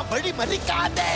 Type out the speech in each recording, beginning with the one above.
வழி மறிக்காதே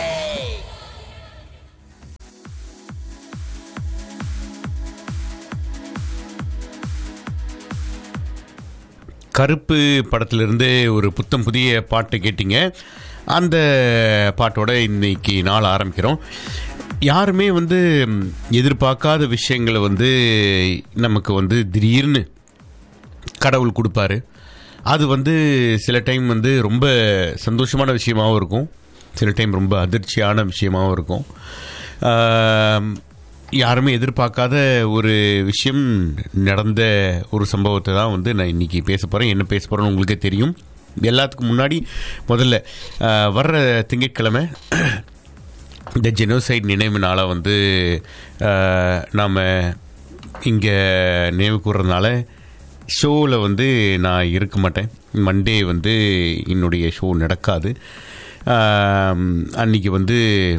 கருப்பு படத்திலிருந்து ஒரு புத்தம் புதிய பாட்டு கேட்டீங்க அந்த பாட்டோட இன்னைக்கு நாள் ஆரம்பிக்கிறோம் யாருமே வந்து ம், எதிர்பார்க்காத விஷயங்களை வந்து நமக்கு வந்து திடீர்னு கடவுள் கொடுப்பாரு அது வந்து சில டைம் வந்து ரொம்ப சந்தோஷமான விஷயமாகவும் இருக்கும் சில டைம் ரொம்ப அதிர்ச்சியான விஷயமாகவும் இருக்கும் ஆம், யாருமே எதிர்பார்க்காத ஒரு விஷயம் நடந்த ஒரு சம்பவத்தை தான் வந்து நான் இன்னைக்கு பேச போகிறேன் என்ன பேச போகிறேன்னு உங்களுக்கே தெரியும் எல்லாத்துக்கும் முன்னாடி முதல்ல ஆ, வர்ற திங்கட்கிழமை இந்த ஜெனோசைட் நினைவு நாளை வந்து நாம் இங்கே நினைவு கூறுறதுனால ஷோவில் வந்து நான் இருக்க மாட்டேன் மண்டே வந்து என்னுடைய ஷோ நடக்காது ஆம், அன்னைக்கு வந்து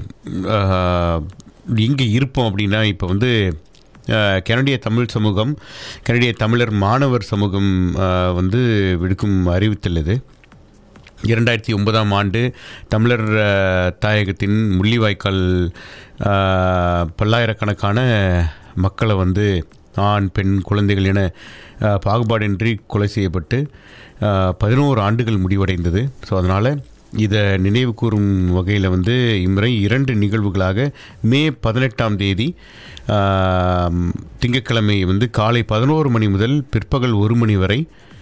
இங்கே இருப்போம் அப்படின்னா இப்போ வந்து ஆஹ், கனடிய தமிழ் சமூகம் கனடிய தமிழர் மாணவர் சமூகம் ஆஹ், வந்து விடுக்கும் அறிவித்தல் இது இரண்டாயிரத்தி ஒன்பதாம் ஆண்டு தமிழர் அஹ், தாயகத்தின் முள்ளிவாய்க்கால் அஹ், பல்லாயிரக்கணக்கான மக்களை வந்து ஆண் பெண் குழந்தைகள் என அஹ், பாகுபாடின்றி கொலை செய்யப்பட்டு பதினோரு ஆண்டுகள் முடிவடைந்தது ஸோ அதனால் இதை நினைவு கூறும் வகையில் வந்து இம்முறை இரண்டு நிகழ்வுகளாக மே பதினெட்டாம் தேதி அஹ், திங்கட்கிழமை வந்து காலை பதினோரு மணி முதல் பிற்பகல் ஒரு மணி வரை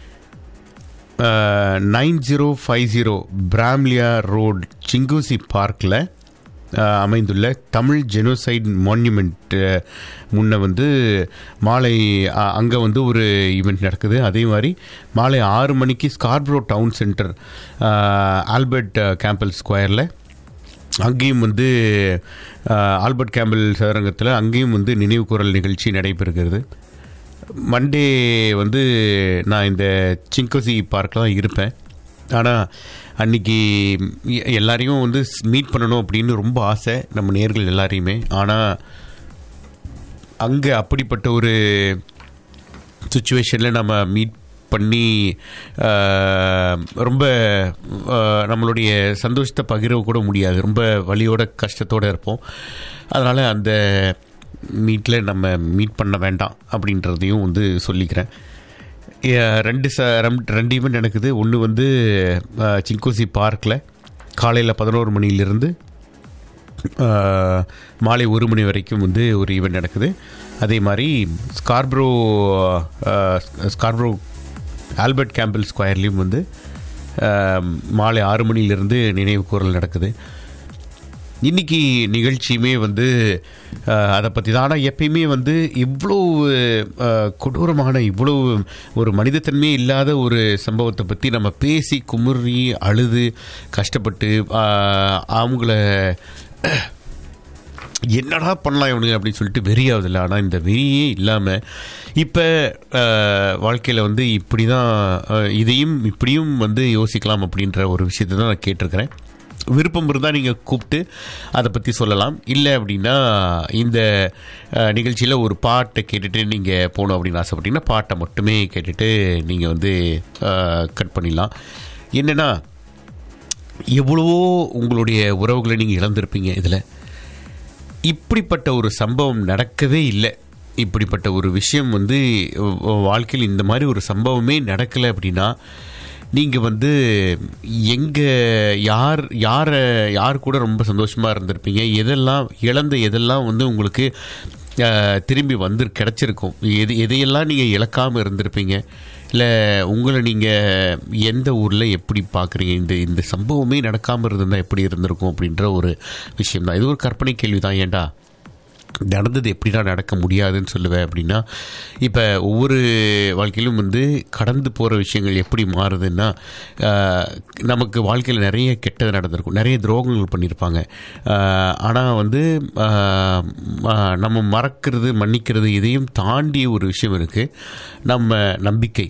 nine zero five zero Bramalea road Chinguacousy பார்க்கில் அமைந்துள்ள தமிழ் ஜெனோசைட் மான்யூமெண்ட் முன்ன வந்து மாலை அங்கே வந்து ஒரு ஈவெண்ட் நடக்குது அதே மாதிரி மாலை ஆறு மணிக்கு Scarborough town centre Albert Campbell ஸ்கொயரில் அங்கேயும் வந்து அஹ், ஆல்பர்ட் கேம்பல் சதுரங்கத்தில் அங்கேயும் வந்து நினைவு கூறல் நிகழ்ச்சி நடைபெறுகிறது மண்டே வந்து நான் இந்த சிங்கோசி பார்க்கில் தான் இருப்பேன் ஆனால் அன்னைக்கு எ- எல்லாரையும் வந்து மீட் பண்ணணும் அப்படின்னு ரொம்ப ஆசை நம்ம நேர்கள் எல்லாரையுமே ஆனால் அங்கே அப்படிப்பட்ட ஒரு சுச்சுவேஷனில் நம்ம மீட் பண்ணி ஆஹ், ரொம்ப ஆஹ், நம்மளுடைய சந்தோஷத்தை பகிர கூட முடியாது ரொம்ப வலியோட கஷ்டத்தோடு இருப்போம் அதனால் அந்த மீட்டில் நம்ம மீட் பண்ண வேண்டாம் அப்படின்றதையும் வந்து சொல்லிக்கிறேன் ஏ, ரெண்டு ச ரெம்- ரெண்டு ஈவெண்ட் நடக்குது ஒன்று வந்து ஆஹ், சிங்கோசி பார்க்கில் காலையில் பதினோரு மணியிலிருந்து ஆஹ், மாலை ஒரு மணி வரைக்கும் வந்து ஒரு ஈவெண்ட் நடக்குது அதே மாதிரி ஸ்கார்ப்ரோ ஆஹ், ஸ்கார்ப்ரோ ஆல்பர்ட் கேம்பிள் ஸ்கொயர்லேயும் வந்து ஆஹ், மாலை ஆறு மணியிலிருந்து நினைவு கூறல் நடக்குது இன்னைக்கு நிகழ்ச்சியுமே வந்து அஹ், அதை பற்றி தான் ஆனால் எப்பயுமே வந்து இவ்வளோ அஹ், கொடூரமான இவ்வளோ ஒரு மனிதத்தன்மையே இல்லாத ஒரு சம்பவத்தை பற்றி நம்ம பேசி குமுறி அழுது கஷ்டப்பட்டு அஹ், அவங்கள என்னடா பண்ணலாம் இவனுங்க அப்படின்னு சொல்லிட்டு வெறியாவதில்ல ஆனால் இந்த வெறியே இல்லாமல் இப்போ வாழ்க்கையில் வந்து இப்படி தான் இதையும் இப்படியும் வந்து யோசிக்கலாம் அப்படின்ற ஒரு விஷயத்தை தான் நான் கேட்டிருக்கிறேன் விருப்பம் இருந்தால் நீங்கள் கூப்பிட்டு அதை பற்றி சொல்லலாம் இல்லை அப்படின்னா இந்த நிகழ்ச்சியில் ஒரு பாட்டை கேட்டுட்டு நீங்கள் போகணும் அப்படின்னு ஆசைப்பட்டீங்கன்னா பாட்டை மட்டுமே கேட்டுட்டு நீங்கள் வந்து கட் பண்ணிடலாம் என்னென்னா எவ்வளவோ உங்களுடைய உறவுகளை நீங்கள் இழந்திருப்பீங்க இதில் இப்படிப்பட்ட ஒரு சம்பவம் நடக்கவே இல்லை இப்படிப்பட்ட ஒரு விஷயம் வந்து உ- வாழ்க்கையில் இந்த மாதிரி ஒரு சம்பவமே நடக்கலை அப்படின்னா நீங்கள் வந்து எங்கே யார் யாரை யார் கூட ரொம்ப சந்தோஷமாக இருந்திருப்பீங்க எதெல்லாம் இழந்த எதெல்லாம் வந்து உங்களுக்கு அஹ், திரும்பி வந்து கிடச்சிருக்கும் எது எதையெல்லாம் நீங்கள் இழக்காமல் இருந்திருப்பீங்க இல்லை உங்களை நீங்கள் எந்த ஊரில் எப்படி பார்க்குறீங்க இந்த இந்த சம்பவமே நடக்காமல் இருந்திருந்தால் எப்படி இருந்திருக்கும் அப்படின்ற ஒரு விஷயம் தான் இது ஒரு கற்பனை கேள்வி தான் ஏன்டா நடந்தது எப்படிடா நடக்க முடியாதுன்னு சொல்லுவேன் அப்படின்னா இப்போ ஒவ்வொரு வாழ்க்கையிலும் வந்து கடந்து போகிற விஷயங்கள் எப்படி மாறுதுன்னா ஆஹ், நமக்கு வாழ்க்கையில் நிறைய கெட்டது நடந்திருக்கும் நிறைய துரோகங்கள் பண்ணியிருப்பாங்க ஆனால் வந்து ஆஹ், ஆஹ், நம்ம மறக்கிறது மன்னிக்கிறது இதையும் தாண்டிய ஒரு விஷயம் இருக்குது நம்ம நம்பிக்கை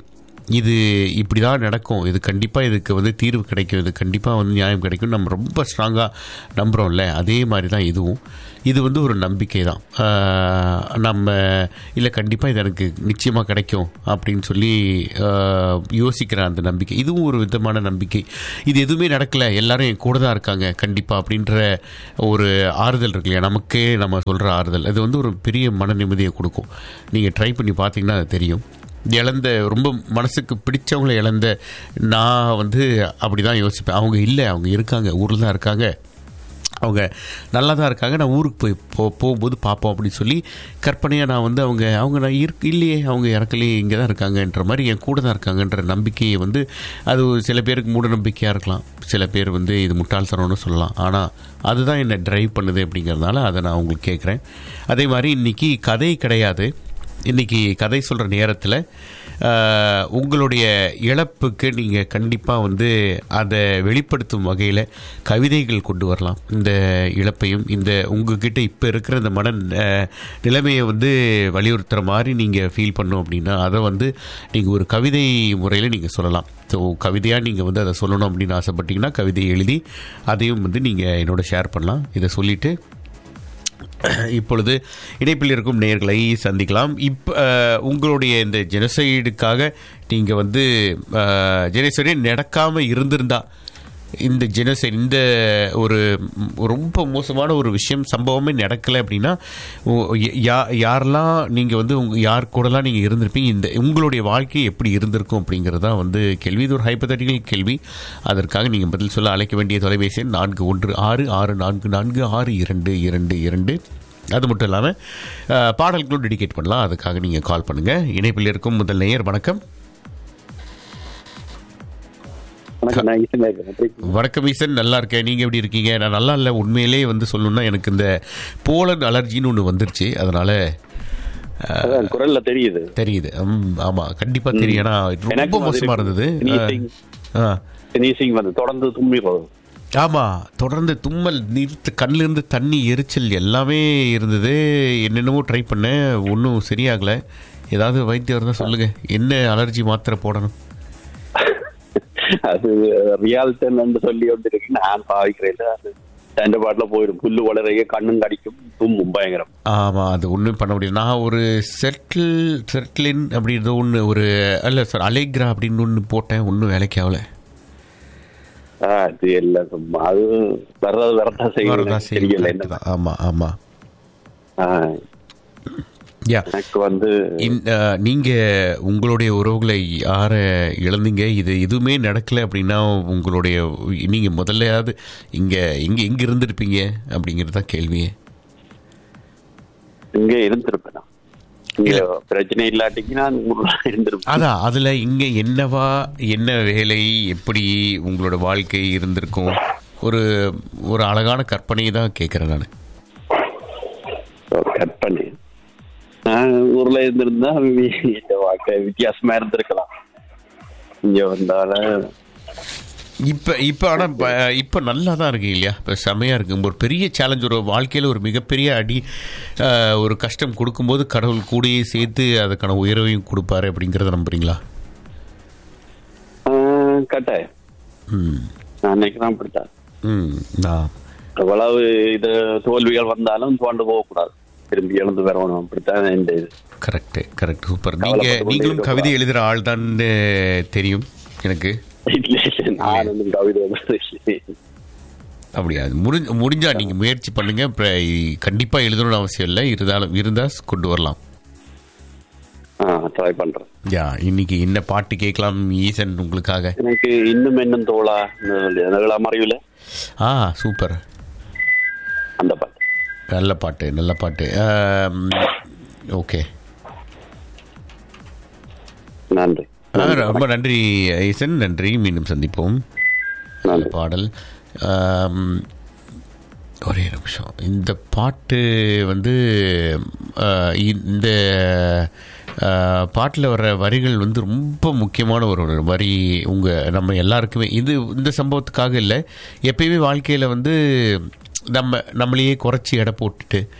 இது இப்படி தான் நடக்கும் இது கண்டிப்பாக இதுக்கு வந்து தீர்வு கிடைக்கும் இது கண்டிப்பாக வந்து நியாயம் கிடைக்கும் நம்ம ரொம்ப ஸ்ட்ராங்காக நம்புகிறோம்ல அதே மாதிரி தான் இதுவும் இது வந்து ஒரு நம்பிக்கை தான் ஆஹ் நம்ம இல்லை கண்டிப்பாக இது எனக்கு நிச்சயமாக கிடைக்கும் அப்படின்னு சொல்லி ஆஹ் யோசிக்கிற அந்த நம்பிக்கை இதுவும் ஒரு விதமான நம்பிக்கை இது எதுவுமே நடக்கலை எல்லாரும் என் கூட தான் இருக்காங்க கண்டிப்பாக அப்படின்ற ஒரு ஆறுதல் இருக்கு இல்லையா நமக்கே நம்ம சொல்கிற ஆறுதல் அது வந்து ஒரு பெரிய மன நிம்மதியை கொடுக்கும் நீங்கள் ட்ரை பண்ணி பார்த்தீங்கன்னா அது தெரியும் இழந்த ரொம்ப மனசுக்கு பிடிச்சவங்களை இழந்த நான் வந்து அப்படி தான் யோசிப்பேன் அவங்க இல்லை அவங்க இருக்காங்க ஊரில் தான் இருக்காங்க அவங்க நல்லா தான் இருக்காங்க நான் ஊருக்கு போய் போ போகும்போது பார்ப்போம் அப்படின்னு சொல்லி கற்பனையாக நான் வந்து அவங்க அவங்க நான் இருக்கு இல்லையே அவங்க இறக்கலையே இங்கே தான் இருக்காங்கன்ற மாதிரி என் கூட தான் இருக்காங்கன்ற நம்பிக்கையை வந்து அது ஒரு சில பேருக்கு மூட நம்பிக்கையாக இருக்கலாம் சில பேர் வந்து இது முட்டாள்தனம்னு சொல்லலாம் ஆனால் அதுதான் என்னை ட்ரைவ் பண்ணுது அப்படிங்கிறதுனால அதை நான் உங்களுக்கு கேட்குறேன் அதே மாதிரி இன்றைக்கி கதை கிடையாது இன்றைக்கி கதை சொல்கிற நேரத்தில் ஆஹ், உங்களுடைய இழப்புக்கு நீங்கள் கண்டிப்பாக வந்து அதை வெளிப்படுத்தும் வகையில் கவிதைகள் கொண்டு வரலாம் இந்த இழப்பையும் இந்த உங்ககிட்ட இப்போ இருக்கிற இந்த மன ஆஹ், நிலைமையை வந்து வலியுறுத்துகிற மாதிரி நீங்கள் ஃபீல் பண்ணோம் அப்படின்னா அதை வந்து நீங்கள் ஒரு கவிதை முறையில் நீங்கள் சொல்லலாம் ஸோ கவிதையாக நீங்கள் வந்து அதை சொல்லணும் அப்படின்னு ஆசைப்பட்டீங்கன்னா கவிதை எழுதி அதையும் வந்து நீங்கள் என்னோட ஷேர் பண்ணலாம் இதை சொல்லிவிட்டு இப்பொழுது இணைப்பில் இருக்கும் நேர்களை சந்திக்கலாம் இப்போ உங்களுடைய இந்த ஜெனசைடுக்காக நீங்கள் வந்து ஜெனசைடே நடக்காமல் இருந்திருந்தா இந்த ஜெனசைட் இந்த ஒரு ம், ரொம்ப மோசமான ஒரு விஷயம் சம்பவமே நடக்கலை அப்படின்னா ஓ- யா யாரெல்லாம் நீங்கள் வந்து உங்க யார் கூடலாம் நீங்கள் இருந்திருப்பீங்க இந்த உங்களுடைய வாழ்க்கை எப்படி இருந்திருக்கும் அப்படிங்கிறது தான் வந்து கேள்வி இது ஒரு ஹைப்பத்தட்டிக்கல் கேள்வி அதற்காக நீங்கள் பதில் சொல்ல அழைக்க வேண்டிய தொலைபேசி எண் நான்கு ஒன்று ஆறு ஆறு நான்கு நான்கு ஆறு இரண்டு இரண்டு இரண்டு அது மட்டும் இல்லாமல் பாடல்களும் டெடிகேட் பண்ணலாம் அதுக்காக நீங்கள் கால் பண்ணுங்கள் இணைப்பில் இருக்கும் முதல் நேயர் வணக்கம் வணக்கம் நான் ஈசன் இருக்கேன் எப்படி இருக்கீங்க? வணக்கம் ஈசன் நல்லா இருக்கேன் நீங்கள் எப்படி இருக்கீங்க நான் நல்லா இல்லை உண்மையிலேயே வந்து சொல்லணும்னா எனக்கு இந்த போலன் அலர்ஜின்னு ஒன்று வந்துருச்சு அதனால் அதான் குரல்ல தெரியுது தெரியுது ம், ஆமா கண்டிப்பா தெரியும் ஏன்னா ரொம்ப எனக்கும் அது மோசமா இருக்கு. இருந்தது Sneezing. ஆ. ஸ்னீசிங் வந்து தொடர்ந்து தும்மி போகுது ஆமா தொடர்ந்து தும்மல் நிறுத்து கண்ணுல இருந்து தண்ணி எரிச்சல் எல்லாமே இருந்தது என்னென்னமோ ட்ரை பண்ணேன் ஒன்றும் சரியாகல ஏதாவது வைத்தியம் இருந்தால் சொல்லுங்க என்ன அலர்ஜி மாத்திரை போடணும் அது ரியால்டன் சொல்லி வந்து இருக்கு நான் பாவிக்கிறேன் அது தண்ட பாட்டுல போயிடும் புல்லு வளரைய கண்ணும் கடிக்கும் தும்மும் பயங்கரம் ஆமா அது ஒன்றும் பண்ண முடியாது நான் ஒரு செட்டில் செட்டிலின் அப்படி ஏதோ ஒன்று ஒரு அல்ல சார் அலேக்ரா அப்படின்னு ஒன்று போட்டேன் ஒன்றும் வேலைக்கு ஆகல ஆ, அது எல்லாம் சும்மா அது வர்றது வரதான் வரதான் செய்யணும் செய்யும். தெரியல correct என்ன தான். ஆமா ஆமா ஆ, யா எனக்கு வந்து இந்த, நீங்க உங்களுடைய உறவுகளை யார இழந்தீங்க இது எதுவுமே நடக்கல அப்படின்னா உங்களுடைய நீங்க முதல்லையாவது இங்க இங்க எங்க இருந்திருப்பீங்க அப்படிங்கிறது தான் கேள்வியே இங்க இருந்திருப்பேன் நான். இங்க பிரச்சனை இல்லாட்டிக்கு நான் ஊர்ல இருந்திருப்பேன் அதான் அதுல இங்க என்னவா என்ன வேலை எப்படி உங்களோட வாழ்க்கை இருந்திருக்கும் ஒரு ஒரு அழகான கற்பனையை தான் கேட்குறேன் நான் கட் பண்ணி நான் ஊர்ல இருந்திருந்தா இந்த வாழ்க்கை வித்தியாசமா இருந்திருக்கலாம் இங்க வந்தால இப்போ இப்போ ஆனால் இப்போ நல்லா தான் இருக்கு இல்லையா இப்போ செமையாக இருக்கு ஒரு பெரிய சேலஞ்ச் ஒரு வாழ்க்கையில் ஒரு மிகப்பெரிய அடி அஹ், ஒரு கஷ்டம் கொடுக்கும்போது கடவுள் கூடயே சேர்த்து அதுக்கான உயர்வையும் கொடுப்பாரு அப்படிங்கிறத நம்புறீங்களா ஆஹ், கட்டாயம் ம் நான் நினைக்கிறேன் அப்படித்தான் ம் நான் எவ்வளவு இது தோல்விகள் வந்தாலும் தோண்டு போகக்கூடாது திரும்பி எழுந்து வரணும் அப்படித்தான் இந்த இது கரெக்டு கரெக்ட் சூப்பர் நீங்கள் கவலைப்பட்டு கொண்டே நீங்களும் இருக்கக்கூடாது. கவிதை எழுதுகிற ஆள் தான் தெரியும் எனக்கு இல்ல, இல்ல, நான் ஒன்றும் கவிதை எழுதுறது இல்லை. அப்படியா முடிஞ்ச முடிஞ்சா நீங்கள் முயற்சி பண்ணுங்க கண்டிப்பாக எழுதணும்னு அவசியம் இல்லை இருந்தாலும் இருந்தால் கொண்டு வரலாம் ஆ ட்ரை பண்றேன் யா இன்னைக்கு என்ன பாட்டு கேட்கலாம் ஈசன் உங்களுக்காக எனக்கு இன்னும் என்னும் தோழா நகலா மறைவுல ஆ சூப்பர் அந்த பாட்டு நல்ல பாட்டு நல்ல பாட்டு ஓகே நன்றி ரொம்ப நன்றி ஈசன் நன்றி மீண்டும் சந்திப்போம் நல்ல நன்றி பாடல் ஆம், ஒரே நிமிஷம் இந்த பாட்டு வந்து ஆ, இந்த பாட்டில் வர்ற வரிகள் வந்து ரொம்ப முக்கியமான ஒரு ஒரு வரி உங்கள் நம்ம எல்லாருக்குமே இது இந்த சம்பவத்துக்காக இல்லை எப்பயுமே வாழ்க்கையில் வந்து நம்ம நம்மளையே குறைச்சி எடை போட்டுட்டு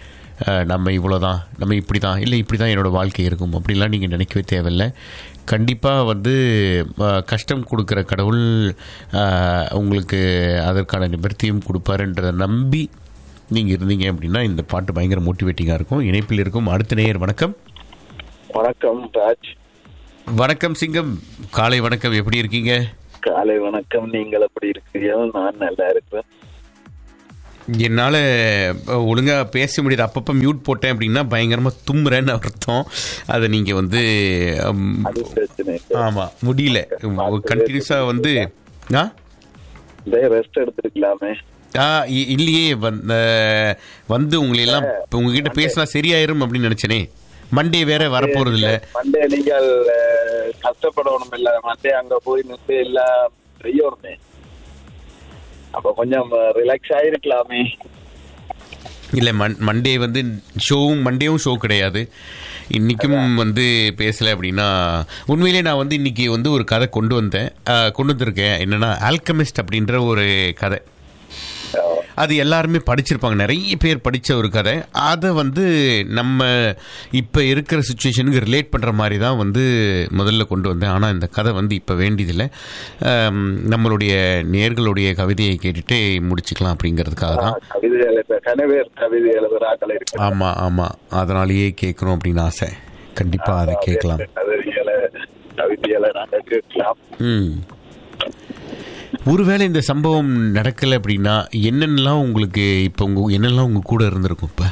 அஹ், நம்ம இவ்வளோதான் நம்ம இப்படி தான் இல்லை இப்படி தான் என்னோடய வாழ்க்கை இருக்கும் அப்படிலாம் நீங்கள் நினைக்கவே தேவையில்லை கண்டிப்பாக வந்து அஹ், கஷ்டம் கொடுக்குற கடவுள் அஹ், உங்களுக்கு அதற்கான நிவர்த்தியும் கொடுப்பாருன்றதை நம்பி நீங்கள் இருந்தீங்க அப்படின்னா இந்த பாட்டு பயங்கர மோட்டிவேட்டிங்காக இருக்கும் இணைப்பில் இருக்கும் அடுத்த நேயர் வணக்கம் வணக்கம் ராஜ் வணக்கம் சிங்கம் காலை வணக்கம் எப்படி இருக்கீங்க காலை வணக்கம் நீங்கள் எப்படி இருக்கிறீர்கள் நான் நல்லா இருக்கிறேன் என்னால் ஒழுங்காக பேச முடியாது அப்பப்போ மியூட் போட்டேன் அப்படின்னா பயங்கரமாக தும்முறேன்னு அர்த்தம் அதை நீங்கள் வந்து அது பிரச்சனை இல்லை. ஆமாம் முடியல கண்டினியூஸாக வந்து ஆ இதே ரெஸ்ட் எடுத்துருக்கலாமே ஆ இ- இல்லையே வந்த வந்து உங்களை எல்லாம் இப்போ உங்ககிட்ட பேசினா சரியாயிரும் அப்படின்னு நினச்சேனே மண்டே வேற வரப்போறது இல்ல மண்டே நீங்கள் அஹ், கஷ்டப்படணும் இல்ல மண்டே அங்க போய் நின்று எல்லாம் செய்யணுமே அப்ப கொஞ்சம் ரிலாக்ஸ் ஆயிருக்கலாமே இல்ல மண் மண்டே வந்து ஷோவும் மண்டேவும் ஷோ கிடையாது இன்னைக்கும் வந்து பேசல அப்படின்னா உண்மையிலே நான் வந்து இன்னைக்கு வந்து ஒரு கதை கொண்டு வந்தேன் ஆ, கொண்டு வந்திருக்கேன் என்னன்னா ஆல்கமிஸ்ட் அப்படின்ற ஒரு கதை அது எல்லாருமே படிச்சிருப்பாங்க நிறைய பேர் படித்த ஒரு கதை அதை வந்து நம்ம இப்போ இருக்கிற சுச்சுவேஷனுக்கு ரிலேட் பண்ணுற மாதிரி தான் வந்து முதல்ல கொண்டு வந்தேன் ஆனால் இந்த கதை வந்து இப்போ வேண்டியதில்லை ஆம், நம்மளுடைய நேர்களுடைய கவிதையை கேட்டுட்டு முடிச்சுக்கலாம் அப்படிங்கிறதுக்காக தான் கவிதை எழுத கனவேர் கவிதை எழுதுறாக்கள் இருக்கு ஆமாம் ஆமாம் அதனாலேயே கேட்கணும் அப்படின்னு ஆசை கண்டிப்பாக அதை கேட்கலாம் கவிதைகளை கவிதைகளை நாங்க கேட்கலாம் ம் ஒருவேளை இந்த சம்பவம் நடக்கலை அப்படின்னா என்னென்னலாம் உங்களுக்கு இப்போ உங்க என்னெல்லாம் உங்க கூட இருந்திருக்கும் இப்போ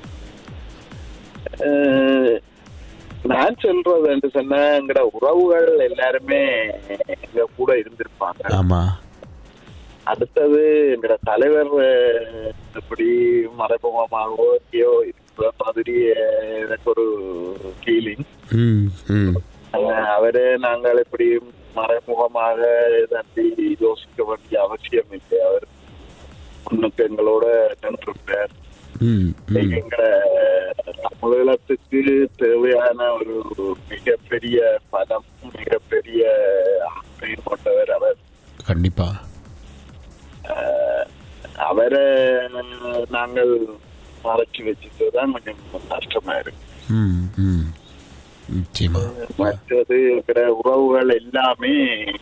அஹ், நான் சொல்றது என்று சொன்னா எங்கட உறவுகள் எல்லாருமே எங்க கூட இருந்திருப்பாங்க ஆமாம் அடுத்தது எங்கட தலைவர் அஹ், இப்படி மறைமுகமாகவோ எங்கேயோ இருக்கிற மாதிரி அஹ், எனக்கு ஒரு ஃபீலிங் ம் ம் அவரு நாங்கள் இப்படி மறைமுகமாக தம்பி யோசிக்க வேண்டிய அவசியம் இல்லை அவர் முன்னுக்கு எங்களோட நின்றுட்டார் ம் ம் எங்கட தமிழகத்துக்கு தேவையான ஒரு மிகப்பெரிய பலம் மிகப்பெரிய ஆண்மையும் கொண்டவர் அவர் கண்டிப்பா அஹ், அவரை நாங்கள் மறைச்சு வச்சுட்டு தான் கொஞ்சம் கஷ்டமா இருக்கு ம் ம் நிச்சயமா மற்றது இருக்கிற உறவுகள் எல்லாமே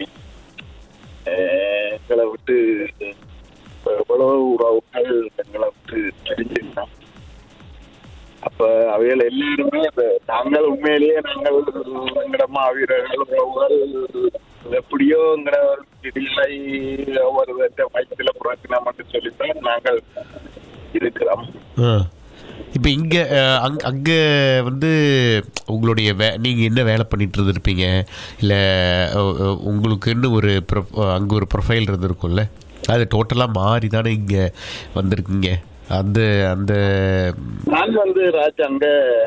அஹ், எங்களை விட்டு எவ்வளவு உறவுகள் எங்களை விட்டு தெரிஞ்சுக்கலாம் அப்ப அவைகள் எல்லாருமே இப்ப நாங்கள் உண்மையிலேயே நாங்கள் எங்கட மாவீரர்கள் உறவுகள் எப்படியோ எங்கட திடீரை ஒரு வயசுல புறக்கினா மட்டும் சொல்லித்தான் நாங்கள் இருக்கிறோம் இப்போ இங்கே அங் அங்கே வந்து உங்களுடைய வே நீங்கள் என்ன வேலை பண்ணிட்டு இருந்திருப்பீங்க இல்லை உங்களுக்குன்னு ஒரு அங்கே ஒரு ப்ரொஃபைல் இருந்திருக்கும்ல அது டோட்டலாக மாறி தானே இங்கே வந்திருக்கீங்க அந்த அந்த நான் வந்து ராஜ் அங்க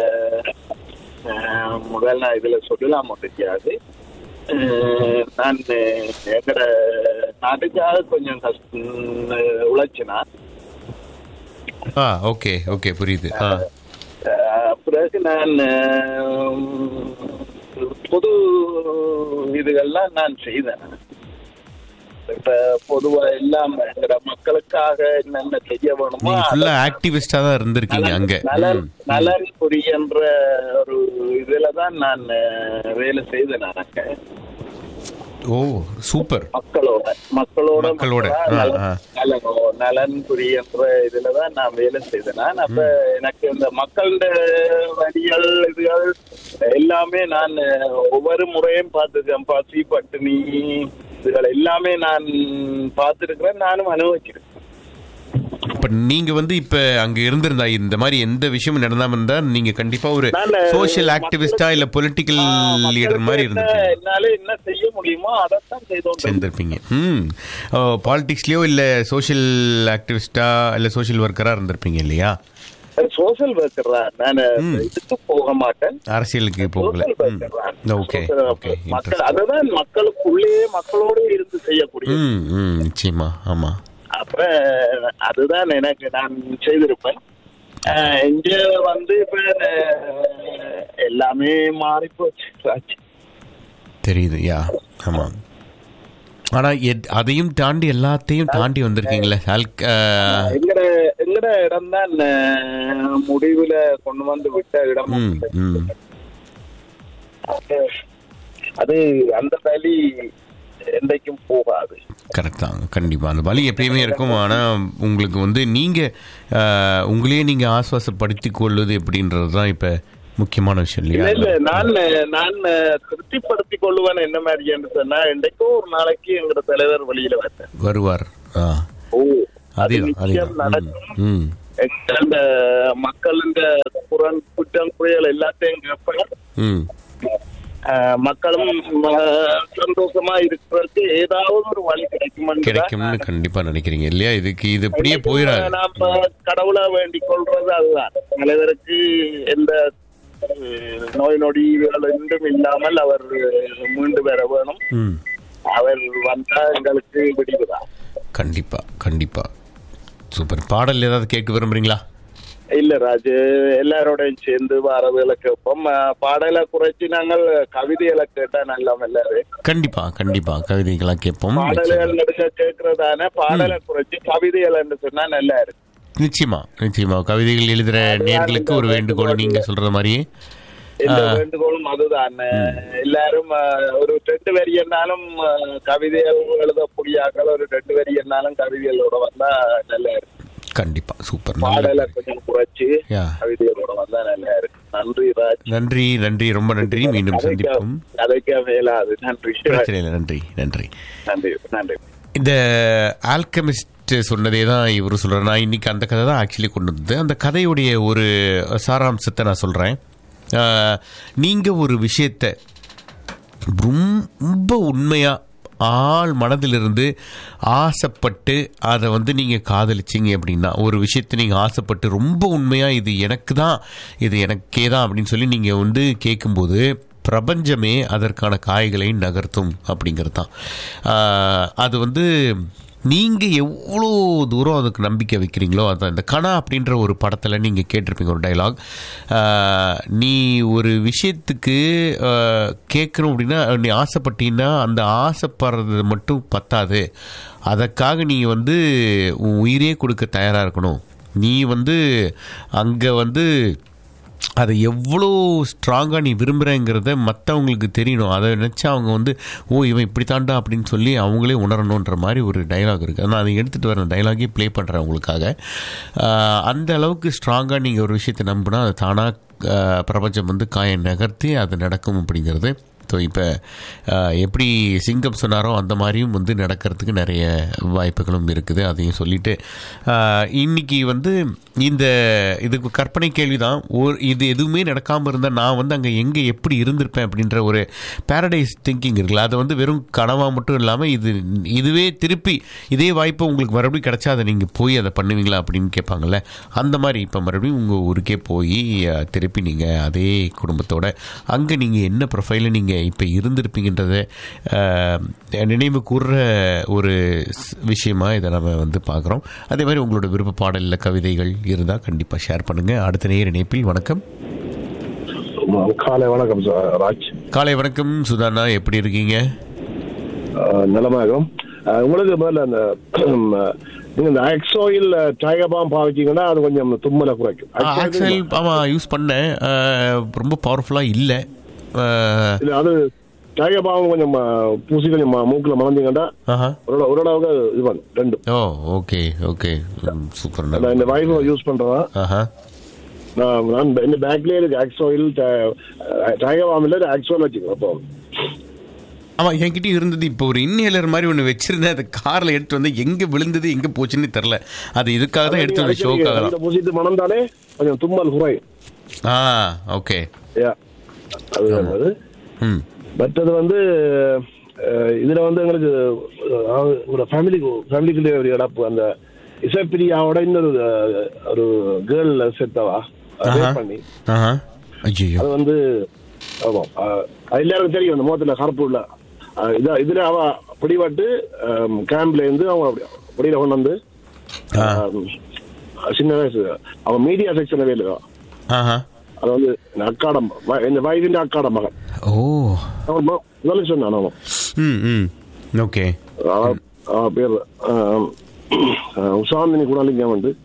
அஹ், முதல் நான் இதுல சொல்லலாமோ தெரியாது அஹ், நான் எங்கட நாட்டுக்காக கொஞ்சம் கஷ்டம் உழைச்சினா ஆ ஓகே ஓகே புரியுது ஆ அஹ், பிறகு நான் அஹ், பொது இதுகள்லாம் நான் செய்தேன் இப்ப பொதுவா எல்லாம் எங்கட மக்களுக்காக என்னென்ன செய்ய வேணுமோ நீங்கள் ஃபுல்லாக ஆக்டிவிஸ்டாக தான் இருந்திருக்கீங்க நலன் அங்கே நலன் நலன் புரியன்ற ஒரு இதுல தான் நான் அஹ், வேலை செய்தேன் நான் அங்க. ஓ சூப்பர் மக்களோட மக்களோட மக்களோட, மக்களா ஆ, நலன் ஆ. நலனோ, நலன் புரியன்ற இதுல தான் நான் வேலை செய்தேன் நான் அப்ப எனக்கு இந்த மக்களோட வரிகள் இதுகள் எல்லாமே நான் அஹ், ஒவ்வொரு முறையும் பார்த்துருக்கேன் பசி பட்டினி இதுகள் எல்லாமே நான் பார்த்துருக்கிறேன் நானும் அனுபவிச்சிருக்கேன் இப்போ நீங்கள் வந்து இப்போ அங்கே இருந்திருந்தா இந்த மாதிரி எந்த விஷயமும் நடந்தாமல் இருந்தால் நீங்கள் கண்டிப்பாக ஒரு நானு சோஷியல் ஆக்டிவிஸ்டா இல்லை பொலிட்டிக்கல் ஆஹ் லீடர் மாதிரி மக்களுக்கு என்ன இருந்திருப்பீங்க என்னால என்ன செய்ய முடியுமோ அதைத்தான் செய்தோம் சேர்ந்திருப்பீங்க ம் பாலிடிக்ஸ்லேயோ இல்லை சோஷியல் ஆக்டிவிஸ்டா இல்லை சோஷியல் ஒர்க்கராக இருந்திருப்பீங்க இல்லையா சோசியல் ஒர்க்கர் தான் நான் ம். இதுக்கு போக மாட்டேன் அரசியலுக்கு போகல Social ம் worker தான். Okay Social okay worker. மக்கள் அதுதான் மக்களுக்குள்ளேயே மக்களோடு இருந்து செய்யக்கூடிய ம் ம் நிச்சயமா ஆமாம் அப்ப அதுதான் எனக்கு நான் செய்திருப்பேன் ஆஹ் இங்க வந்து இப்ப ஆஹ் எல்லாமே மாறி போச்சு ராஜ். தெரியுது யா ஆமாம் ஆனா எத்- அதையும் தாண்டி எல்லாத்தையும் தாண்டி வந்திருக்கீங்களே ஆல்க்- அஹ், எங்கட எங்கட இடம் தான் முடிவுல கொண்டு வந்து விட்ட இடம் ம், ம். அது அந்த வழி என்றைக்கும் போகாது கரெக்ட் தான் கண்டிப்பா அந்த வலி எப்பயுமே இருக்கும் ஆனா உங்களுக்கு வந்து நீங்க அஹ், உங்களையே நீங்க ஆஸ்வாசப்படுத்திக் கொள்வது எப்படின்றது தான் இப்ப முக்கியமான விஷயம் இல்ல இல்ல இல்லையா நான் நான் திருப்திப்படுத்திக் கொள்ளுவேன் என்ன மாதிரி என்று சொன்னா என்றைக்கோ ஒரு நாளைக்கு எங்கட தலைவர் வெளியில வந்தேன் வருவார் ஆ ஓ அது அதேதான் நிச்சயம் அதேதான் நடக்கும் ம், ம் அந்த மக்களின் புறம் குற்றம் குறைகள் எல்லாத்தையும் கேட்பேன் ம் ஆஹ் மக்களும் ஆஹ் சந்தோஷமா இருக்கிறதுக்கு ஏதாவது ஒரு வழி கிடைக்கும் கிடைக்கும்னு கண்டிப்பா நினைக்கிறீங்க இல்லையா இதுக்கு இது இப்படியே போயிடாது நாம கடவுளா வேண்டிக் கொள்றது அதுதான் தலைவருக்கு எந்த அஹ், நோய் நொடிகள் என்றும் இல்லாமல் அவர் மீண்டு வர வேணும் ம் அவர் வந்தா எங்களுக்கு விடிவுதான் கண்டிப்பா கண்டிப்பா சூப்பர் பாடல் ஏதாவது கேட்க விரும்புறீங்களா இல்ல ராஜு எல்லாரோடையும் சேர்ந்து வாரதுகளை கேட்போம் அஹ், பாடலை குறைச்சி நாங்கள் கவிதைகளை கேட்டா நல்லா எல்லாரும் கண்டிப்பா கண்டிப்பா கவிதைகளாக கேட்போம் பாடல்கள் நடுக்க கேட்கறதான பாடலை குறைச்சி கவிதைகள் என்று சொன்னா நல்லா இருக்கு நிச்சயமா நிச்சயமா கவிதைகள் எழுதுற நேர்களுக்கு ஒரு வேண்டுகோள் நீங்க சொல்ற மாதிரியே எந்த வேண்டுகோளும் அதுதான் எல்லாரும் அஹ், ஒரு ரெண்டு வரி என்னாலும் அஹ், கவிதைகள் எழுதக்கூடியாக்கள் ஒரு ரெண்டு வரி என்னாலும் கவிதைகளோட வந்தா நல்லா இருக்கு கண்டிப்பா சூப்பர் நல்ல பாடலை கொஞ்சம் குறைச்சு யா. கவிதைகளோட வந்தா நல்லா இருக்கு நன்றி ராஜ் நன்றி நன்றி ரொம்ப நன்றி மீண்டும் சந்திப்போம் கதைக்க மேலாது நன்றி பிரச்சனை இல்லை நன்றி நன்றி நன்றி நன்றி இந்த ஆல்கமிஸ்ட் சொன்னதே தான் இவர் சொல்கிறார் நான் இன்னைக்கு அந்த கதை தான் ஆக்சுவலி கொண்டு வந்தது அந்த கதையுடைய ஒரு சாராம்சத்தை நான் சொல்கிறேன் நீங்கள் ஒரு விஷயத்தை ரொம்ப உண்மையாக ஆள் மனதிலிருந்து ஆசைப்பட்டு அதை வந்து நீங்கள் காதலிச்சிங்க அப்படின்னா ஒரு விஷயத்தை நீங்கள் ஆசைப்பட்டு ரொம்ப உண்மையாக இது எனக்கு தான் இது எனக்கே தான் அப்படின்னு சொல்லி நீங்கள் வந்து கேட்கும்போது பிரபஞ்சமே அதற்கான காய்களை நகர்த்தும் அப்படிங்கிறது தான் ஆஹ், அது வந்து நீங்கள் எவ்வளோ தூரம் அதுக்கு நம்பிக்கை வைக்கிறீங்களோ அதான் இந்த கணா அப்படின்ற ஒரு படத்தில் நீங்கள் கேட்டிருப்பீங்க ஒரு டைலாக் நீ ஒரு விஷயத்துக்கு ஆஹ், கேட்கணும் அப்படின்னா நீ ஆசைப்பட்டீங்கன்னா அந்த ஆசைப்படுறது மட்டும் பத்தாது அதற்காக நீ வந்து உன் உயிரே கொடுக்க தயாராக இருக்கணும் நீ வந்து அங்கே வந்து அதை எவ்வளோ ஸ்ட்ராங்காக நீ விரும்புகிறேங்கிறத மற்றவங்களுக்கு தெரியணும் அதை நினச்சா அவங்க வந்து ஓ இவன் இப்படி தாண்டா அப்படின்னு சொல்லி அவங்களே உணரணுன்ற மாதிரி ஒரு டைலாக் இருக்குது நான் அதை எடுத்துகிட்டு வர டைலாகே ப்ளே பண்ணுறேன் உங்களுக்காக ஆஹ் அந்த அளவுக்கு ஸ்ட்ராங்காக நீங்கள் ஒரு விஷயத்தை நம்பினா அது தானாக பிரபஞ்சம் வந்து காயை நகர்த்தி அது நடக்கும் அப்படிங்கிறது ஸோ இப்போ எப்படி சிங்கம் சொன்னாரோ அந்த மாதிரியும் வந்து நடக்கிறதுக்கு நிறைய வாய்ப்புகளும் இருக்குது அதையும் சொல்லிட்டு ஆஹ், இன்னைக்கு வந்து இந்த இதுக்கு கற்பனை கேள்வி தான் ஒரு இது எதுவுமே நடக்காமல் இருந்தால் நான் வந்து அங்கே எங்கே எப்படி இருந்திருப்பேன் அப்படின்ற ஒரு பேரடைஸ் திங்கிங் இருக்குல்ல அது வந்து வெறும் கனவாக மட்டும் இல்லாமல் இது இதுவே திருப்பி இதே வாய்ப்பு உங்களுக்கு மறுபடியும் கிடைச்சா அதை நீங்கள் போய் அதை பண்ணுவீங்களா அப்படின்னு கேட்பாங்கல்ல அந்த மாதிரி இப்போ மறுபடியும் உங்கள் ஊருக்கே போய் அஹ், திருப்பி நீங்கள் அதே குடும்பத்தோட அங்கே நீங்கள் என்ன ப்ரொஃபைலில் நீங்கள் இப்போ இருந்திருப்பீங்கன்றத அஹ், நினைவு கூர்ற ஒரு ஸ்- விஷயமா இதை நம்ம வந்து பார்க்குறோம் அதே மாதிரி உங்களோட விருப்ப பாடலில் கவிதைகள் இருந்தால் கண்டிப்பாக ஷேர் பண்ணுங்கள் அடுத்த நேர இணைப்பில் வணக்கம் காலை வணக்கம் சார் ராஜ் காலை வணக்கம் சுதானா எப்படி இருக்கீங்க அஹ், நலமாகும் அஹ், உங்களுக்கு முதல்ல அந்த நீங்க இந்த ஆக்சோயில் டைகர் பாம் பாவிச்சீங்கன்னா அது கொஞ்சம் தும்மலை குறைக்கும் Axoil ஆக்சல் ஆமாம் யூஸ் பண்ணேன் அஹ், ரொம்ப பவர்ஃபுல்லாக இல்லை இல்ல அது டைகர் பாம் கொஞ்சம் அஹ், பூசி கொஞ்சம் ம- மூக்குல மணந்தீங்கன்னா ஆஹா ஒரு ஓரளவுக்கு இது பண்ணும் ரெண்டும் ஓ ஓகே ஓகே சூப்பர் நான் இந்த வைஃப் யூஸ் பண்றேன் ஆஹா நான் நான் இந்த பேக்லயே இருக்கு ஆக்சோயில் டைகர் பாம் இல்ல ஆக்சோல் வச்சுக்கோ அப்போ ஆமா என்கிட்டயும் இருந்தது இப்போ ஒரு இன்னேலர் மாதிரி ஒன்று வச்சிருந்தேன் அதை கார்ல எடுத்து வந்து எங்க விழுந்தது எங்க போச்சுன்னு தெரில அது இதுக்காக தான் எடுத்து வந்து ஷோக்காக இந்த தான் பூசிட்டு மணந்தாலே கொஞ்சம் தும்மல் குறையும் ஆ ஓகே Yeah. அது அது ம் மற்றது வந்து அஹ், இதுல வந்து எங்களுக்கு அஹ், ஒரு ஃபேமிலி ஃபேமிலிக்குள்ளே ஒரு இழப்பு அந்த இசைப்பிரியாவோட இன்னொரு அஹ், ஒரு கேர்ள் செத்தவா ஆஹா. rape பண்ணி ஆஹா ஐயோ அது வந்து ஆமாம் அஹ், அது எல்லாருக்கும் தெரியும் அந்த முகத்துல கருப்பு உள்ள அஹ், இதா இதுல அவ பிடிபட்டு கேம்ப்ல இருந்து அவங்க அப்படி வெளியில கொண்டு வந்து ஆ. அஹ், சின்ன வயசு அவன் மீடியா செக்ஷன் வேலை ஆஹா அது வந்து என் அக்காடம் இந்த வயதின் அக்காட மகன் ஓ அவன் ம- முதல்ல சொன்னான் அவன் ம் ம் ஓகே அவ- அவ பேர் ஆம், ஆஹ், உஷாந்தினி குணாலிங்கம் வந்து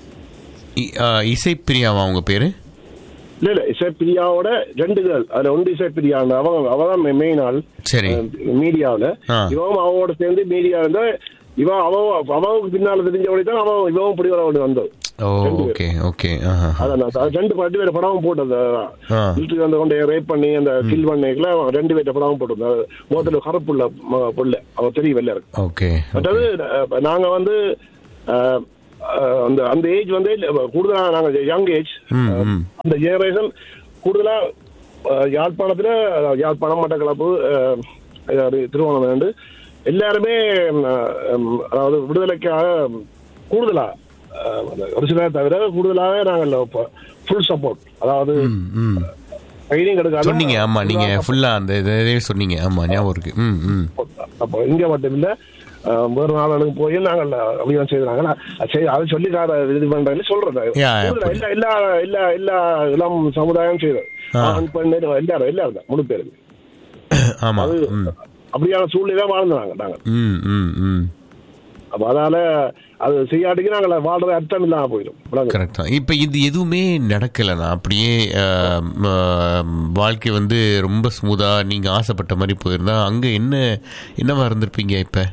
இசைப்பிரியாவா அவங்க பேரு இல்ல இல்ல இசைப்பிரியாவோட ரெண்டு கேள் அதுல ஒன்று இசைப்பிரியா அவங்க அவதான் மெயின் ஆள் சரி மீடியாவில் ஆ. இவன் அவனோட சேர்ந்து மீடியா இருந்தா இவன் அவ அவனுக்கு பின்னால தெரிஞ்சபடி தான் அவன் இவன் இப்படி வர வேண்டி வந்தது ஓ ரெண்டு பேர். ஓகே ஓகே ஆஹா அதான் நான் அது ரெண்டு ரெண்டு பேர் படமும் போட்டது ஆ. வீட்டுக்கு வந்து கொண்டு ரேப் பண்ணி அந்த கில் பண்ணிக்கல ரெண்டு பேர்ட்ட படமும் போட்டிருந்தோம் முதல்ல கருப்புள்ள ம- புள்ள அவன் தெரிய வெளில இருக்கு ஓகே மற்றது அஹ், நாங்க வந்து அஹ், அஹ், அந்த அந்த ஏஜ் வந்து கூடுதலா நாங்க யங் ஏஜ் ம் ம் அந்த ஜெனரேஷன் கூடுதலா அஹ், யாழ்ப்பாணத்துல அஹ், யாழ்ப்பாணம் மட்டக்களப்பு அஹ், அதாவது திருவண்ணாமலை எல்லாருமே அஹ், அஹ், அதாவது விடுதலைக்காக கூடுதலா அஹ், ஒரு சிலர் தவிர கூடுதலாக நாங்கள் ஃபுல் சப்போர்ட் அதாவது ம் ம் ட்ரைனிங் எடுக்காத சொன்னீங்க ஆமா நீங்க ஃபுல்லா அந்த இதே சொன்னீங்க ஆமா ஞாபகம் இருக்கு ம் ம் அப்போ இங்க மட்டும் இல்ல அஹ், வேறு நாளுக்கு போய் நாங்கள் அப்படிதான் செய்தாங்க சரி அதை சொல்லி கார இது பண்றேன்னு சொல்றேன் Yeah, yeah, கூடுதலா எல்லா எல்லா எல்லா எல்லா இளம் சமுதாயம் செய்தது ஆண் பெண் எல்லாரும் எல்லாரும் தான் முழு பேருக்கு ஆமா அது ம் அப்படியான சூழ்நிலை வாழ்ந்தாங்க நாங்க ம் ம் ம் அப்ப அதனால அது செய்யாட்டிக்கு நாங்கள் வாழ்றது அர்த்தம் இல்லாம போயிடும் விளங்குதா? கரெக்ட் தான் இப்போ இது எதுவுமே நடக்கலைண்ணா அப்படியே ஆம், ஆம், வாழ்க்கை வந்து ரொம்ப ஸ்மூதா நீங்க ஆசைப்பட்ட மாதிரி போயிருந்தா அங்க என்ன என்னவா இருந்திருப்பீங்க இப்ப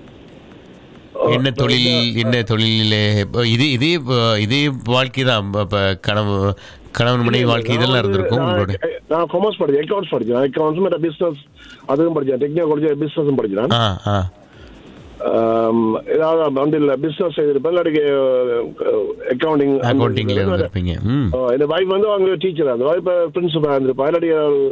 என்ன தொழில் என்ன தொழிலே இப்ப இதே இதே இதே வாழ்க்கை தான் இப்ப கனவு கணவன் மனைவி வாழ்க்கை இதெல்லாம் இருந்திருக்கும் நான் உங்களோட நான் காமர்ஸ் படிச்சேன் அக்கௌண்ட்ஸ் படிச்சேன் அக்கௌண்ட்ஸ் மற்ற பிசினஸ் அதுவும் படிச்சேன் டெக்னிக்கல் பிசினஸும் படிச்சேன் ஆ ஆ ஆம், ஏதாவது வந்து இல்ல பிசினஸ் செய்திருப்பேன் இல்லாட்டி அக்கௌண்டிங் அக்கௌண்டிங்ல இருந்திருப்பீங்க ம் என் வைஃப் வந்து அவங்க டீச்சர் அந்த வைஃப் பிரின்சிபலா இருந்திருப்பா இல்லாட்டி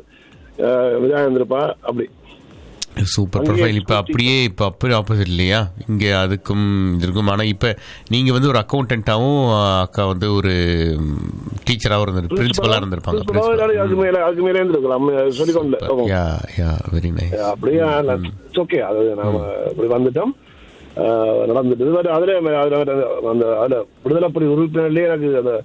இதாக இருந்திருப்பா அப்படி சூப்பர் அங்கேயே ப்ரொஃபைல் இப்போ சுத்தி- அப்படியே இப்போ அப்படியே ஆப்போசிட் இல்லையா இங்கே அதுக்கும் இதற்கும் ஆனால் இப்போ நீங்கள் வந்து ஒரு அக்கௌண்டண்ட்டாகவும் அக்கா வந்து ஒரு டீச்சராகவும் இருந்திரு பிரின்சிபலாக இருந்திருப்பாங்க principal ஆ இல்லாட்டி அதுக்கு மேல அதுக்கு மேல இருந்திருக்கலாம் சொல்லிக்கொண்டு யா யா வெரி நைஸ் அப்படியே ஓகே அது நாம இப்படி வந்துட்டோம் ஆஹ் நடந்துட்டு பட் அதுல அதுல அந்த அதுல விடுதலை புலி உறுப்பினர்லயே எனக்கு அந்த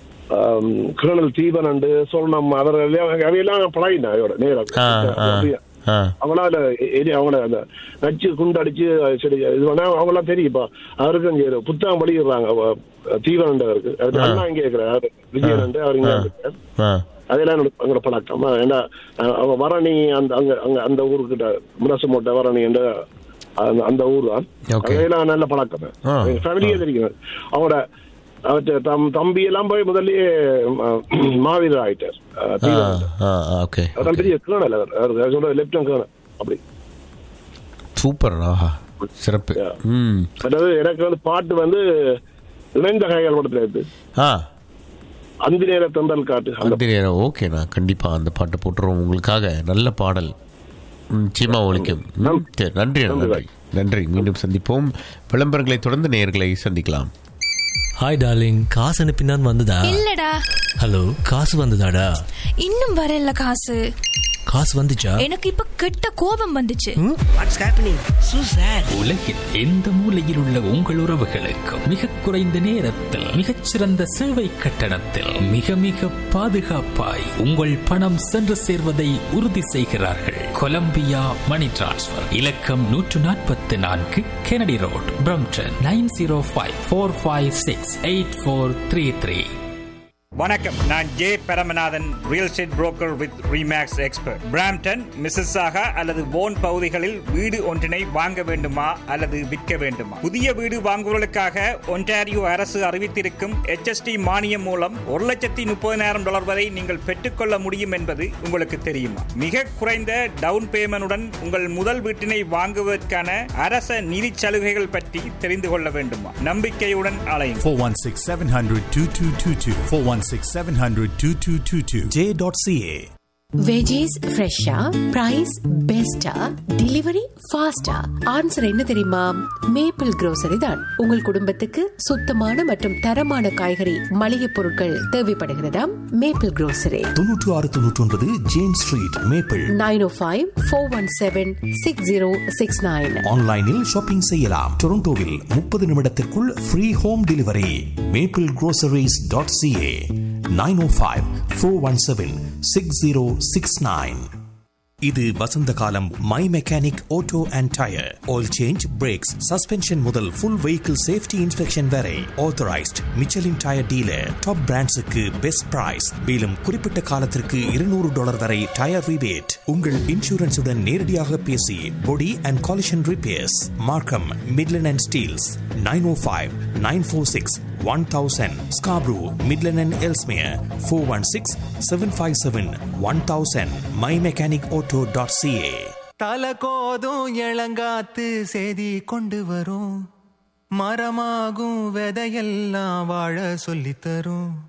கிருணல் தீபன் அண்டு சொர்ணம் அவர் அவையெல்லாம் பழகினேன் அவையோட நேரம் ஆ ஆ அப்படியே. ஆ அவங்களால எரி அவங்கள அந்த நச்சு குண்டு அடிச்சு சரி இது பண்ணா அவங்களாம் தெரியும் இப்போ அவருக்கு இங்க புத்தகம் படிக்கிறாங்க தீவனண்டவருக்கு அவர் அண்ணா இங்கே இருக்கிறார் விஜயனண்டு அவர் இங்கே இருக்கார் ஆ அதெல்லாம் என்னோட எங்களோட பழக்கம் ஏன்னா அஹ் அவங்க வரணி அந்த அங்க அங்க அந்த ஊருக்கிட்ட முரசு மூட்டை வரணி என்ற அந்த- அந்த ஊர் தான் Okay. அதெல்லாம் நல்ல பழக்கம் ஆ. ஃபேமிலியே தெரியும் அவங்களோட அவற்றை தம் தம்பி எல்லாம் போய் முதல்லயே அஹ், மாவீரர் ஆயிட்டார் அஹ், ஆ தீவிரம். ஆ ஓகே அதான் பெரிய கேர்னல் அவர் அவர் சொல்ற லெப்டினன்ட் கேர்னல் அப்படி சூப்பர் ஆஹா சிறப்பு Yeah. ம் அதாவது எனக்கு வந்து பாட்டு வந்து இணைந்த கைகள் படத்துல இருக்கு ஆ அந்தி நேர தென்றல் காட்டு அந்த அந்த நேரம் ஓகேண்ணா கண்டிப்பாக அந்த பாட்டு போட்டுருவோம் உங்களுக்காக நல்ல பாடல் ம், நிச்சயமா ஒழிக்கும் ம், சரி நன்றி அண்ணா, நன்றி நன்றி மீண்டும் சந்திப்போம் விளம்பரங்களை தொடர்ந்து நேயர்களை சந்திக்கலாம் ஹாய் டார்லிங் காசு அனுப்பினான் வந்ததா இல்லடா ஹலோ காசு வந்ததாடா இன்னும் வரல காசு காசு வந்துச்சா எனக்கு இப்ப கெட்ட கோபம் வந்துச்சு வாட்ஸ் ஹேப்பனிங் சூ சார் உலகில் எந்த மூலையில் உள்ள உங்கள் உறவுகளுக்கு மிக குறைந்த நேரத்தில் மிகச்சிறந்த சேவை கட்டணத்தில் மிக மிக பாதுகாப்பாய் உங்கள் பணம் சென்று சேர்வதை உறுதி செய்கிறார்கள் கொலம்பியா மணி டிரான்ஸ்ஃபர் இலக்கம் நூற்று நாற்பத்தி நான்கு Kennedy road Brampton nine zero five four five six eight four three three வணக்கம் நான் J Paramanathan real estate broker with ReMax expert Brampton Mississauga அல்லது போன் பகுதிகளில் வீடு ஒன்றினை வாங்க வேண்டுமா அல்லது விற்க வேண்டுமா புதிய வீடு வாங்குவதற்காக ஒன்டாரியோ அரசு அறிவித்திருக்கும் HST மானியம் மூலம் ஒரு லட்சத்தி முப்பதினாயிரம் டாலர் வரை நீங்கள் பெற்றுக்கொள்ள முடியும் என்பது உங்களுக்கு தெரியுமா மிக குறைந்த டவுன் பேமெண்டுடன் உங்கள் முதல் வீட்டினை வாங்குவதற்கான அரச நிதி சலுகைகள் பற்றி தெரிந்து கொள்ள வேண்டுமா நம்பிக்கையுடன் அலையும் 416 700 2222. 416 700 2222. J.ca. வெஜிஸ் ஃப்ரெஷ்ஷா பிரைஸ் பெஸ்டா டெலிவரி ஃபாஸ்டா ஆன்சர் என்ன தெரியுமா மேப்பிள் grocery தான் உங்கள் குடும்பத்துக்கு சுத்தமான மற்றும் தரமான காய்கறி மளிகை பொருட்கள் தேவைப்படுகிறதாம் மேப்பிள் grocery தொன்னூற்று ஆறு தொன்னூற்றி ஒன்பது James street Maple nine O five four one seven six zero six nine ஆன்லைனில் ஷாப்பிங் செய்யலாம் டொரண்டோவில் முப்பது நிமிடத்திற்குள் free home delivery Maple groceries.ca dot CA nine O five four one seven six zero six nine இது வசந்த காலம் my mechanic auto and tyre oil change brakes suspension முதல் full vehicle safety inspection வரை authorised Michelin tyre dealer top பிராண்ட்ஸுக்கு best price மேலும் குறிப்பிட்ட காலத்திற்கு இருநூறு டாலர் வரை டயர் ரிபேட் உங்கள் இன்சூரன்ஸுடன் நேரடியாக பேசி body and collision repairs Markham Midland and Steeles nine O five nine four six one thousand Scarborough Midland and Ellesmere four one six seven five seven one thousand my mechanic auto dot CA தல கோதும் இளங்காத்து செய்தி கொண்டு வரும் மரமாகும் விதையெல்லாம் வாழ சொல்லித் தரும்